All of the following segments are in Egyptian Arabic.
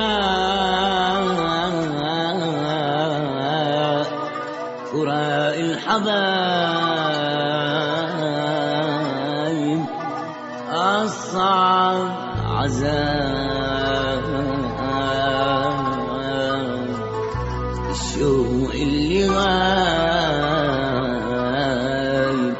فراق الحبايب أصعب عذاب الشوق اللي غايب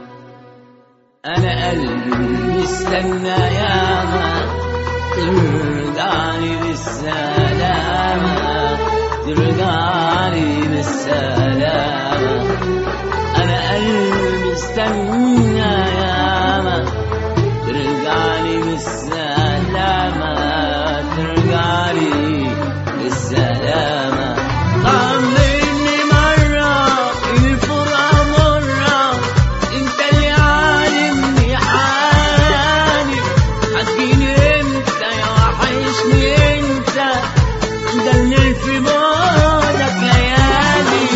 أنا قلبي مستنى ياما ترجعني بالسلامة ترجعني بالسلامة أنا قلبي استنى ياما ترجعني بالسلامة ترجعني بالسلامة طمني مرة الفرقة مرة انت اللي عالمني حالي حتجيني امتى يا وحشني انت دلل في بعدك ليالي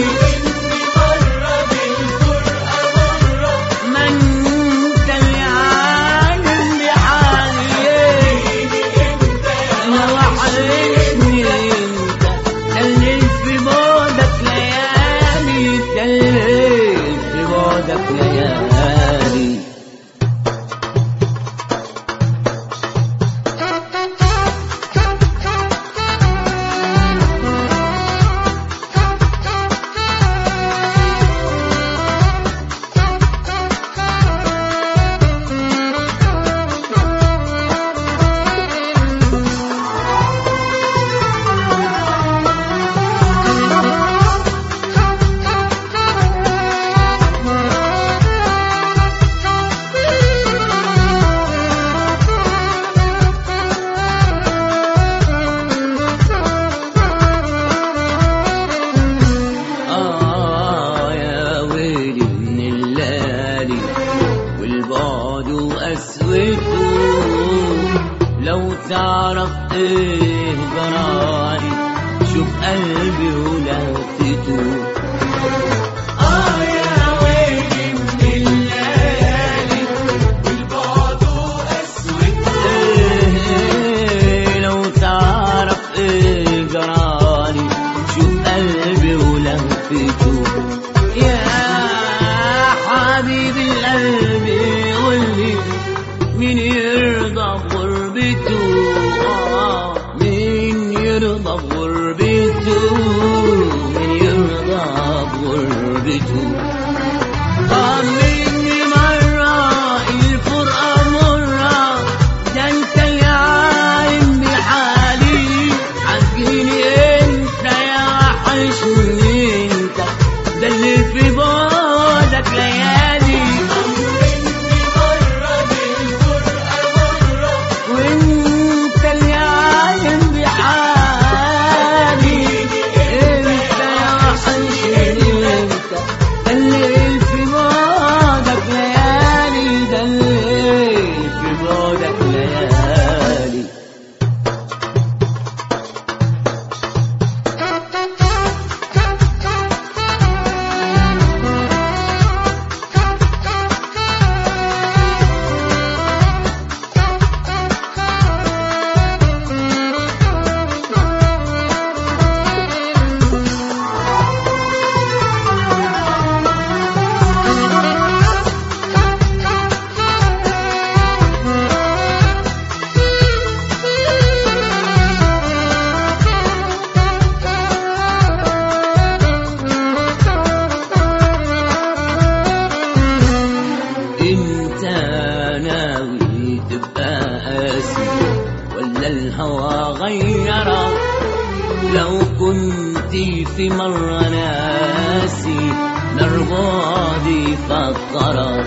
ما انت اللي عالم بحالي انا وحشني انت دلل في بعدك ليالي دلل في بعدك ليالي آه يا ويلي من الليالي والبعد وقسوته لو تعرف ايه جرالي شوف قلبي ولهفته آه يا ويلي من الليالي والبعد وقسوته إيه لو تعرف ايه جرالي شوف قلبي ولهفته يا حبيبي القلب قولي مين يرضى بغربته آه مين يرضى بغربته مين يرضى بغربته طمني مرة الفرقة مرة ده انت اللي عالم بحالي حسجيني انت يا وحشني انت ده اللي في بعدك ليالي وانت اللي عالم بحالي انت يا وحشني انت ده اللي في بعدك ليالي ده اللي في بعدك ليالي انت ناوي تبقى قاسي ولا الهوى غيرك لو كنت في مرة ناسي مرغادي فكرك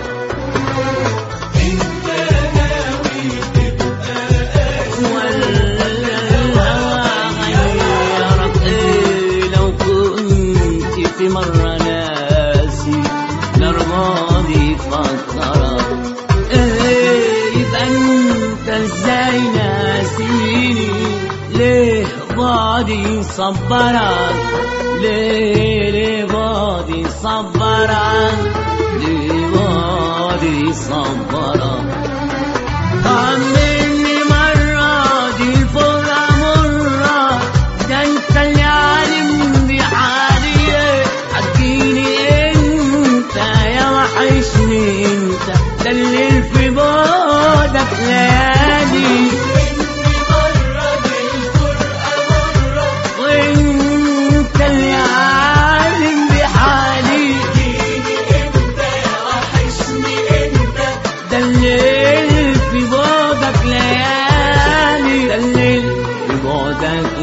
انت ناوي تبقى قاسي ولا الهوى غيرك ايه لو كنت في مرة ناسي لرمادي فكرك ايه يبقى انت ازاي ناسيني ليه بعدي صبرك ليه ليه بعدي صبرك ليه بعدي صبرك طمني مرة دي الفرقة مرة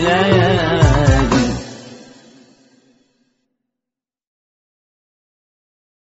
الليالي